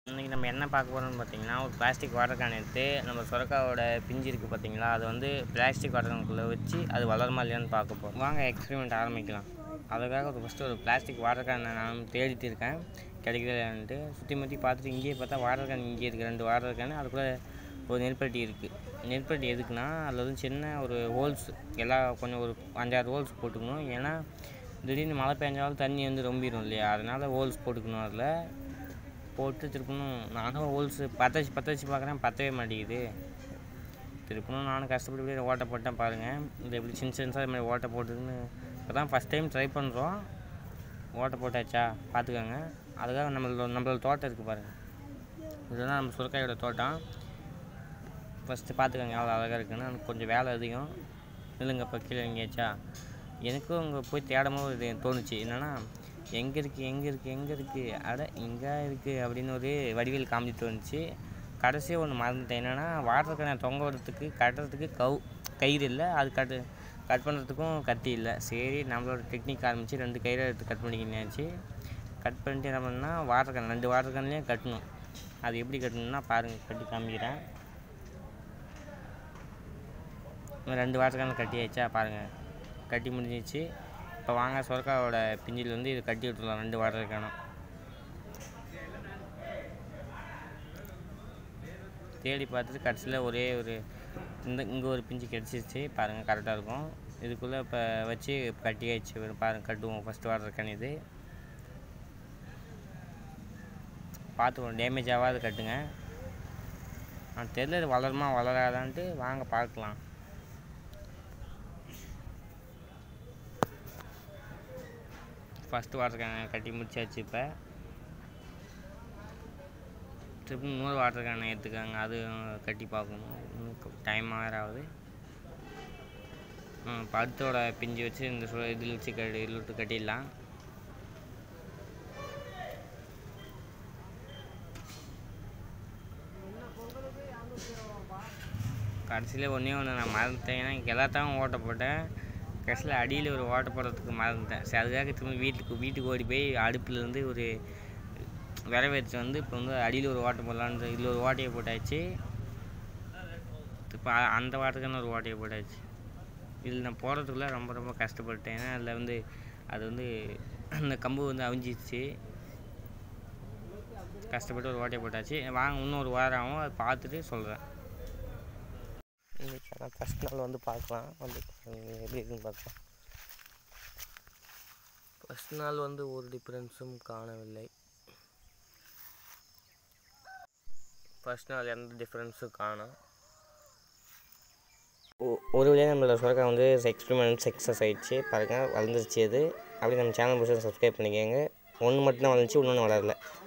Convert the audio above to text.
இன்றைக்கி நம்ம என்ன பார்க்க போகிறோம்னு பார்த்தீங்கன்னா ஒரு பிளாஸ்டிக் வாட்டர் கேன் எடுத்து நம்ம சுரக்காவோட பிஞ்சு இருக்குது பார்த்தீங்களா அது வந்து பிளாஸ்டிக் வாட்டர் கேனுக்குள்ளே வச்சு அது வளருமா இல்லையான்னு பார்க்க போகிறோம் வாங்க எக்ஸ்பெரிமெண்ட் ஆரம்பிக்கலாம் அதுக்காக ஒரு ஃபஸ்ட்டு ஒரு பிளாஸ்டிக் வாட்டர் கேனை நான் தேடிட்டு இருக்கேன் கிடைக்கலன்ட்டு சுற்றி முற்றி பார்த்துட்டு இங்கேயே பார்த்தா வாட்டர் கேன் இங்கே இருக்குது ரெண்டு வாட்டர் கேன் அதுக்குள்ளே ஒரு நெருப்பட்டி இருக்குது நெருப்பட்டி எதுக்குன்னா அதில் வந்து சின்ன ஒரு ஹோல்ஸ் எல்லா கொஞ்சம் ஒரு அஞ்சாறு ஹோல்ஸ் போட்டுக்கணும் ஏன்னா திடீர்னு மழை பெஞ்சாலும் தண்ணி வந்து ரொம்பிடும் இல்லையா அதனால் ஹோல்ஸ் போட்டுக்கணும் அதில் போட்டு திருப்பணும் நானும் ஹோல்ஸ் பற்ற வச்சு பற்ற வச்சு பார்க்குறேன் பற்றவே மாட்டேங்குது திருப்பணும் நானும் கஷ்டப்பட்டு இப்படியே ஓட்டை போட்டேன் பாருங்கள் இது எப்படி சின்ன சின்னதாக இது மாதிரி ஓட்டை போட்டுதுன்னு இப்போ தான் ஃபஸ்ட் டைம் ட்ரை பண்ணுறோம் ஓட்டை போட்டாச்சா பார்த்துக்கோங்க அதுக்காக நம்மளோட நம்மளோட தோட்டம் இருக்குது பாருங்கள் இதுதான் நம்ம சுரக்காயோட தோட்டம் ஃபஸ்ட்டு பார்த்துக்கோங்க எவ்வளோ அழகாக இருக்குன்னு எனக்கு கொஞ்சம் வேலை அதிகம் இல்லைங்க இப்போ கீழே எங்கேயாச்சா எனக்கும் அங்கே போய் தேடும் போது இது தோணுச்சு என்னென்னா எங்கே இருக்குது எங்கே இருக்குது எங்கே இருக்குது அட இங்கே இருக்குது அப்படின்னு ஒரு வடிவேல் காமெடி தோணுச்சு கடைசியாக ஒன்று மறந்துட்டேன் என்னென்னா வாட்டர் கேனை தொங்க விடுறதுக்கு கட்டுறதுக்கு கவு கயிறு இல்லை அது கட்டு கட் பண்ணுறதுக்கும் கத்தி இல்லை சரி நம்மளோட டெக்னிக் ஆரம்பித்து ரெண்டு கயிறை எடுத்து கட் பண்ணிக்கினாச்சு கட் பண்ணிட்டு என்ன பண்ணால் வாட்டர் கேன் ரெண்டு வாட்டர் கேன்லேயும் கட்டணும் அது எப்படி கட்டணும்னா பாருங்கள் கட்டி காமிக்கிறேன் இன்னும் ரெண்டு வாட்டர் கேன் கட்டியாச்சா பாருங்கள் கட்டி முடிஞ்சிச்சு இப்போ வாங்க சொரக்காவோட பிஞ்சில் வந்து இது கட்டி விட்டுலாம் ரெண்டு வாட்டர் கேனும் தேடி பார்த்துட்டு கடைசியில் ஒரே ஒரு இந்த இங்கே ஒரு பிஞ்சு கிடச்சிருச்சு பாருங்கள் கரெக்டாக இருக்கும் இதுக்குள்ளே இப்போ வச்சு கட்டியாச்சு பாருங்கள் கட்டுவோம் ஃபஸ்ட்டு வாட்டர் கேன் இது பார்த்து டேமேஜ் ஆகாது கட்டுங்க நான் தெரியல இது வளருமா வளராதான்ட்டு வாங்க பார்க்கலாம் ஃபஸ்ட்டு வாட்டர் கேன் கட்டி முடிச்சாச்சு இப்போ திருப்பி இன்னொரு வாட்டர் கேனை எடுத்துக்காங்க அது கட்டி பார்க்கணும் இன்னும் டைம் ஆகிற ஆகுது படுத்தோட பிஞ்சு வச்சு இந்த சு இதில் வச்சு கட்டி இதில் விட்டு கட்டிடலாம் கடைசியில் ஒன்றே ஒன்று நான் மறந்துட்டேன் ஏன்னா எல்லாத்தான் ஓட்ட போட்டேன் கடைசியில் அடியில் ஒரு ஓட்டை போடுறதுக்கு மறந்துட்டேன் சரி அதுக்காக திரும்ப வீட்டுக்கு வீட்டுக்கு ஓடி போய் அடுப்புலேருந்து ஒரு விரவேற்றி வந்து இப்போ வந்து அடியில் ஒரு ஓட்டை போடலான்னு இதில் ஒரு ஓட்டையை போட்டாச்சு இப்போ அந்த வாட்டருக்கான ஒரு ஓட்டையை போட்டாச்சு இதில் நான் போடுறதுக்குள்ளே ரொம்ப ரொம்ப கஷ்டப்பட்டேன் ஏன்னா அதில் வந்து அது வந்து அந்த கம்பு வந்து அவிஞ்சிச்சு கஷ்டப்பட்டு ஒரு ஓட்டையை போட்டாச்சு வாங்க இன்னும் ஒரு வாரம் ஆகும் அதை பார்த்துட்டு சொல்கிறேன் இன்றைக்கி ஆனால் ஃபஸ்ட் நாள் வந்து பார்க்கலாம் வந்து எப்படி இருக்குன்னு பார்க்கலாம் ஃபஸ்ட் நாள் வந்து ஒரு டிஃப்ரென்ஸும் காணவில்லை ஃபஸ்ட் நாள் எந்த டிஃப்ரென்ஸும் காணும் ஒரு வழியாக நம்மளோட சுரக்கா வந்து எக்ஸ்பெரிமெண்ட் சக்ஸஸ் ஆகிடுச்சு பாருங்கள் வளர்ந்துருச்சு அது அப்படியே நம்ம சேனல் பிடிச்சி சப்ஸ்கிரைப் பண்ணிக்கோங்க ஒன்று மட்டும்தான் வளர்ந்துச்சு இன்னொன்று வளரல